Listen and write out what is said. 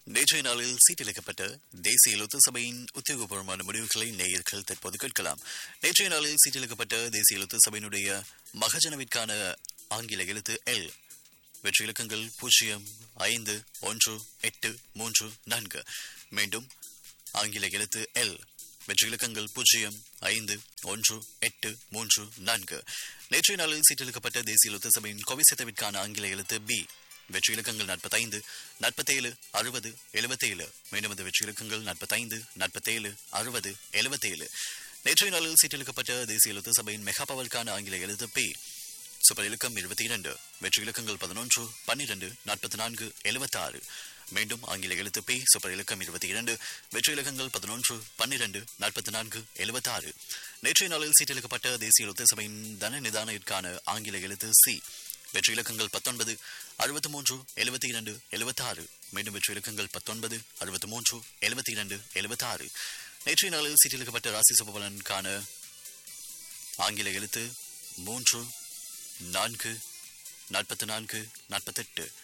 நேற்றைய நாளில் சீட்டிழைக்கப்பட்ட தேசிய லொத்து சபையின் உத்தியோகபூர்வமான முடிவுகளை நேயர்கள் தற்போது கேட்கலாம் நேற்றைய நாளில் சீட்டிழைக்கப்பட்ட தேசிய லொத்து சபையினுடைய மகஜனவிற்கான ஆங்கில எழுத்து எல் வெற்றி இலக்கங்கள் பூஜ்ஜியம் ஐந்து ஒன்று எட்டு மூன்று நான்கு மீண்டும் ஆங்கில எழுத்து எல் வெற்றி இலக்கங்கள் பூஜ்ஜியம் ஐந்து ஒன்று எட்டு மூன்று நான்கு நேற்றைய நாளில் சீட்டிழுக்கப்பட்ட தேசிய லொத்து சபையின் கோவிசத்தவிற்கான ஆங்கில எழுத்து பி வெற்றி இலக்கங்கள் நாற்பத்தைந்து நாற்பத்தேழு அறுபது எழுபத்தேழு மீண்டும் இந்த வெற்றி இலக்கங்கள் நாற்பத்தைந்து நாற்பத்தேழு அறுபது எழுபத்தேழு நேற்றைய நாளில் சீட்டிழுக்கப்பட்ட தேசிய லொத்து சபையின் மெகா பவருக்கான ஆங்கில எழுத்து பி சூப்பர் இலக்கம் இருபத்தி இரண்டு வெற்றி இலக்கங்கள் பதினொன்று பன்னிரண்டு நாற்பத்தி நான்கு எழுபத்தாறு மீண்டும் ஆங்கில எழுத்து பி சூப்பர் இலக்கம் இருபத்தி இரண்டு வெற்றி இலக்கங்கள் பதினொன்று பன்னிரண்டு நாற்பத்தி நான்கு எழுபத்தாறு நேற்றைய நாளில் சீட்டிழுக்கப்பட்ட தேசிய லொத்த சபையின் தன நிதானிற்கான ஆங்கில எழுத்து சி வெற்றி இலக்கங்கள் பத்தொன்பது அறுபத்தி மூன்று எழுபத்தி இரண்டு எழுபத்தாறு மீண்டும் வெற்றி இலக்கங்கள் பத்தொன்பது அறுபத்தி மூன்று எழுபத்தி இரண்டு எழுபத்தாறு நேற்றைய நாளில் சீட்டிழுக்கப்பட்ட ராசி சுபபலனுக்கான ஆங்கில எழுத்து மூன்று நான்கு நாற்பத்தி நான்கு நாற்பத்தெட்டு